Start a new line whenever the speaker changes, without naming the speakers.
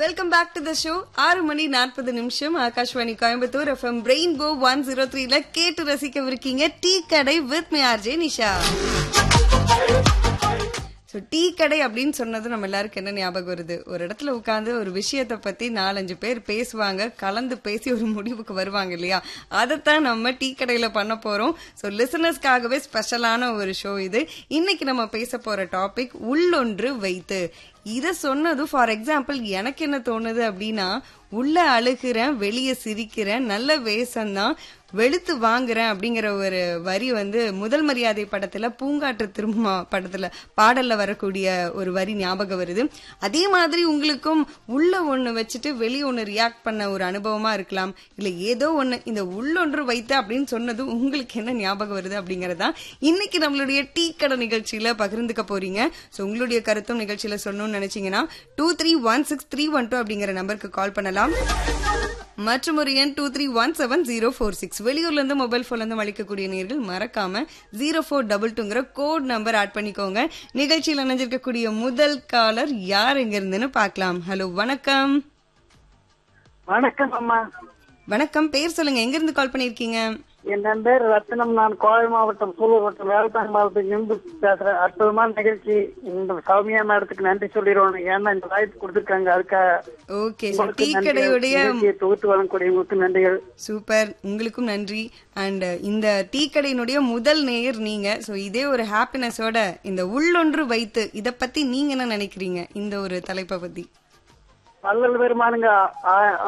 Welcome back to the show ஆறு மணி நாற்பது நிமிஷம் Akashvani Coimbatore FM rainbow one zero த்ரீல கேட்டு ரசிக்கவிருக்கீங்க டீ கடை with me RJ Nisha so tea கடை அப்படின்னு சொன்னது நம்ம எல்லாருக்கும் என்ன ஞாபகம் வருது ஒரு இடத்துல உட்காந்து ஒரு விஷயத்தை பத்தி நாலஞ்சு பேர் பேசுவாங்க கலந்து பேசி ஒரு முடிவுக்கு வருவாங்க இல்லையா அதைத்தான் நம்ம டீ கடையில பண்ண போறோம் ஸோ லிசனர்ஸ்க்காகவே ஸ்பெஷலான ஒரு ஷோ இது இன்னைக்கு நம்ம பேச போற டாபிக் உள்ளொன்று வைத்து இத சொன்னது ஃபார் எக்ஸாம்பிள் எனக்கு என்ன தோணுது அப்படின்னா உள்ள அழுகிறேன் வெளியே சிரிக்கிறேன் நல்ல வேஷம்தான் வெளுத்து வாங்குறேன் அப்படிங்கிற ஒரு வரி வந்து முதல் மரியாதை படத்துல பூங்காற்று திரும்ப படத்துல பாடல்ல வரக்கூடிய ஒரு வரி ஞாபகம் வருது அதே மாதிரி உங்களுக்கும் உள்ள ஒண்ணு வச்சுட்டு வெளியே ஒண்ணு ரியாக்ட் பண்ண ஒரு அனுபவமா இருக்கலாம் இல்ல ஏதோ ஒண்ணு இந்த உள்ளொன்று வைத்து அப்படின்னு சொன்னது உங்களுக்கு என்ன ஞாபகம் வருது அப்படிங்கறதா இன்னைக்கு நம்மளுடைய டீ கடை நிகழ்ச்சியில பகிர்ந்துக்க போறீங்க சோ உங்களுடைய கருத்தும் நிகழ்ச்சியில சொல்லணும்னு நினைச்சீங்கன்னா two three one six three one two அப்படிங்கிற நம்பருக்கு கால் பண்ணலாம் மற்றும் ஒரு எண் two three one seven zero four six வெளியூர்ல இருந்து மொபைல் போன்ல இருந்து அளிக்கக்கூடிய நேர்கள் மறக்காம ஜீரோ ஃபோர் டபுள் டூங்கிற கோட் நம்பர் ஆட் பண்ணிக்கோங்க நிகழ்ச்சியில் இணைஞ்சிருக்கக்கூடிய முதல் காலர் யார் எங்க இருந்துன்னு பார்க்கலாம் ஹலோ வணக்கம்
வணக்கம் அம்மா
வணக்கம் பேர் சொல்லுங்க எங்க இருந்து கால் பண்ணிருக்கீங்க
என் பேர் ரத்னம் நான் கோவை மாவட்டம் சூலூர் வட்டம் வேலத்தாங்க மாவட்டத்திலிருந்து பேசுறேன் அற்புதமான நிகழ்ச்சி இந்த சௌமியா மேடத்துக்கு நன்றி சொல்லிடுவோம் ஏன்னா இந்த வாய்ப்பு கொடுத்துருக்காங்க அதுக்காக
ஓகே ஸோ
உங்களுக்கு
டீ
நன்றிகள்.
கடையுடைய
நிகழ்ச்சியை தொகுத்து வழங்கக்கூடியவங்களுக்கு நன்றிகள்
சூப்பர் உங்களுக்கும் நன்றி அண்ட் இந்த டீ கடையினுடைய முதல் நேயர் நீங்க சோ இதே ஒரு ஹாப்பினஸோட இந்த உள்ளொன்று வைத்து இத பத்தி நீங்க என்ன நினைக்கிறீங்க இந்த ஒரு தலைப்பை பத்தி
வள்ளல் பெருமானுங்க ஆ-